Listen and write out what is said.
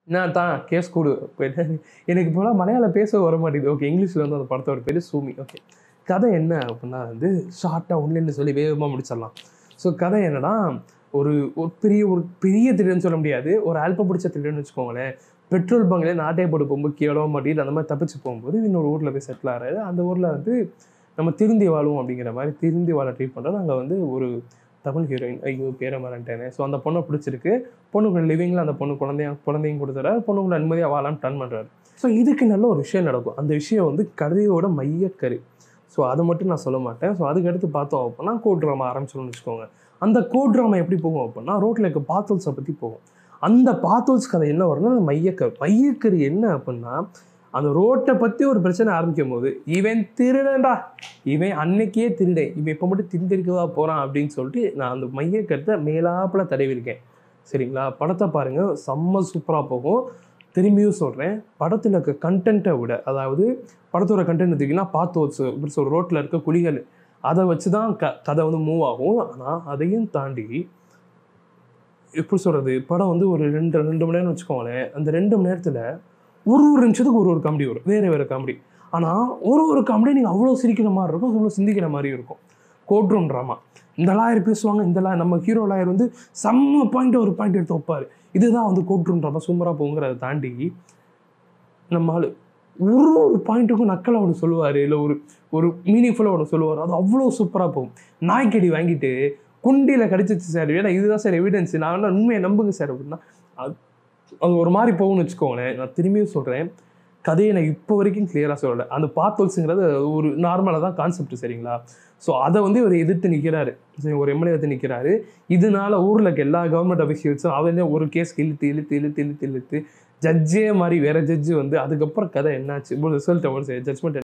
நான் தான் கேஸ் கொடு போயிட்டு எனக்கு போல மலையாளம் பேச வர மாட்டேங்குது ஓகே இங்கிலீஷில் வந்து அந்த படத்தோட பேர் சூமி ஓகே கதை என்ன அப்படின்னா வந்து ஷார்ட்டாக ஒன்றுன்னு சொல்லி வேகமாக முடிச்சிடலாம் ஸோ கதை என்னன்னா ஒரு ஒரு பெரிய ஒரு பெரிய திருடன்னு சொல்ல முடியாது ஒரு அல்ப பிடிச்ச திருடன்னு வச்சுக்கோங்களேன் பெட்ரோல் பங்கில் நாட்டை போட்டு போகும்போது கீழே மாட்டிட்டு அந்த மாதிரி தப்பிச்சு போகும்போது இன்னொரு ஊரில் போய் செட்டில் ஆகிறாரு அந்த ஊரில் வந்து நம்ம திருந்தி வாழுவோம் அப்படிங்கிற மாதிரி திருந்தி வாழ ட்ரீட் பண்ணுறோம் அங்கே வந்து ஒரு தமிழ் ஹீரோயின் ஐயோ பேரை மறந்துட்டேனே ஸோ அந்த பொண்ணை பிடிச்சிருக்கு பொண்ணுக்கு லிவிங்கில் அந்த பொண்ணு குழந்தைய குழந்தையும் கொடுத்துறாரு பொண்ணுக்குள்ள நிம்மதியாக வாழான்னு டன் பண்ணுறாரு ஸோ இதுக்கு நல்ல ஒரு விஷயம் நடக்கும் அந்த விஷயம் வந்து கதையோட மையக்கரு ஸோ அதை மட்டும் நான் சொல்ல மாட்டேன் ஸோ அதுக்கடுத்து பார்த்தோம் அப்படின்னா கோட் ட்ராமா ஆரம்பிச்சிடும்னு வச்சுக்கோங்க அந்த கோட் ட்ராமா எப்படி போகும் அப்படின்னா ரோட்டில் இருக்க பாத்தோல்ஸை பற்றி போகும் அந்த பாத்தோல்ஸ் கதை என்ன வரும்னா அந்த மையக்கரு மையக்கரு என்ன அப்படின்னா அந்த ரோட்டை பற்றி ஒரு பிரச்சனை ஆரம்பிக்கும் போது இவன் திருடன்டா இவன் அன்னைக்கே திருடன் இவன் இப்போ மட்டும் திருந்திருக்கவா போகிறான் அப்படின்னு சொல்லிட்டு நான் அந்த மையக்கருத்தை மேலாப்பில் தடவிருக்கேன் சரிங்களா படத்தை பாருங்கள் செம்ம சூப்பராக போகும் திரும்பியும் சொல்கிறேன் படத்தில் இருக்க கண்டென்ட்டை விட அதாவது படத்தோட கண்டென்ட் எடுத்திங்கன்னா பாத்தோஸ் இப்படி சொல்ற ரோட்டில் இருக்க குழிகள் அதை வச்சு தான் க கதை வந்து மூவ் ஆகும் ஆனால் அதையும் தாண்டி எப்படி சொல்கிறது படம் வந்து ஒரு ரெண்டு ரெண்டு மணி நேரம் வச்சுக்கோங்களேன் அந்த ரெண்டு மணி நேரத்தில் ஒரு ஒரு நிமிஷத்துக்கு ஒரு ஒரு காமெடி வரும் வேறு வேறு காமெடி ஆனால் ஒரு ஒரு காமெடி நீங்கள் அவ்வளோ சிரிக்கிற மாதிரி இருக்கும் அவ்வளோ சிந்திக்கிற மாதிரி இருக்கும் கோட் ரூம் ட்ராமா இந்த லாயர் பேசுவாங்க இந்த லா நம்ம ஹீரோ லாயர் வந்து செம்ம பாயிண்ட் ஒரு பாயிண்ட் எடுத்து வைப்பார் இதுதான் வந்து கோட் ரூம் ட்ராமா சூப்பராக போங்கிறத தாண்டி நம்ம ஆளு ஒரு ஒரு பாயிண்ட்டுக்கும் நக்கலை ஒன்று சொல்லுவார் இல்லை ஒரு ஒரு மீனிங்ஃபுல்லாக ஒன்று சொல்லுவார் அது அவ்வளோ சூப்பராக போகும் நாய்க்கடி வாங்கிட்டு குண்டியில் கடிச்சிச்சு சார் ஏன்னா இதுதான் சார் எவிடன்ஸ் நான் வேணா உண்மையை நம்புங்க சார் அப்படின்னா அது அது ஒரு மாதிரி போகும்னு வச்சுக்கோங்களேன் நான் திரும்பியும் சொல்கிறேன் கதையை நான் இப்போ வரைக்கும் கிளியராக சொல்லலை அந்த பாத்தோல்ஸுங்கிறது ஒரு நார்மலாக தான் கான்செப்ட் சரிங்களா ஸோ அதை வந்து இவர் எதிர்த்து நிற்கிறாரு சரி ஒரு எம்எல்ஏ எதிர்த்து நிற்கிறாரு இதனால ஊரில் இருக்க எல்லா கவர்மெண்ட் அஃபிஷியல்ஸும் அவனே ஒரு கேஸ் இழுத்து இழுத்து இழுத்து இழுத்து இழுத்து ஜட்ஜே மாதிரி வேற ஜட்ஜு வந்து அதுக்கப்புறம் கதை என்னாச்சு ரிசல்ட் ஜட்மெண்ட்